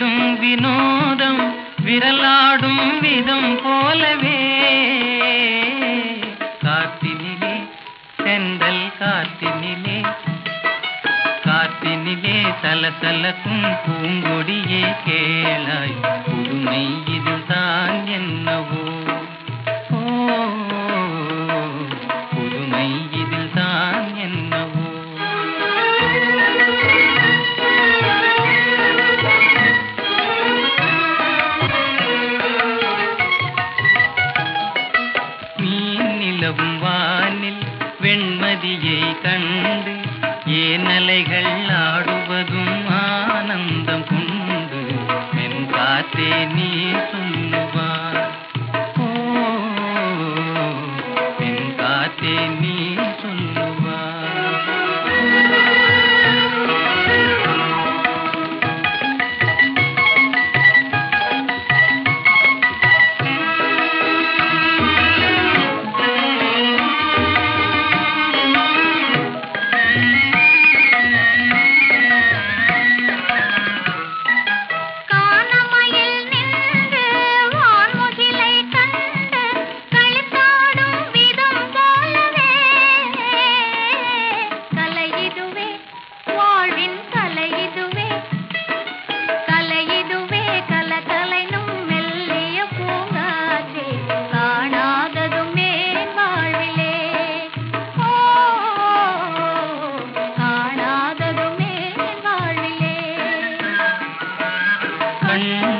விளையாடும் வினோதம் விரலாடும் விதம் போலவே காத்தினிலே செந்தல் காத்தினிலே காத்தினிலே சலசலக்கும் பூங்கொடியே கேளாய் புதுமை இதுதான் என்னவோ ஓ புதுமை இதில்தான் என்னவோ மீன் நிலவும் வானில் வெண்மதியை கண்டு ஏனலைகள் ஆடுவதும் ஆனந்தம் கொண்டு மென் காத்தே நீ சொல்லுவார் ஓ மென் காத்தே நீ சொல்லுவார் கானமயில் நின்று வான்முகிலை கண்டு களித்தாடும் விதம் போலவே கலையிதுவே வாழ்வின் கலையிதுவே கலையிதுவே கலகலைனும் மெல்லிய பூங்காற்றே காணாததுமே வாழ்விலே ஓ காணாததுமே வாழ்விலே கண்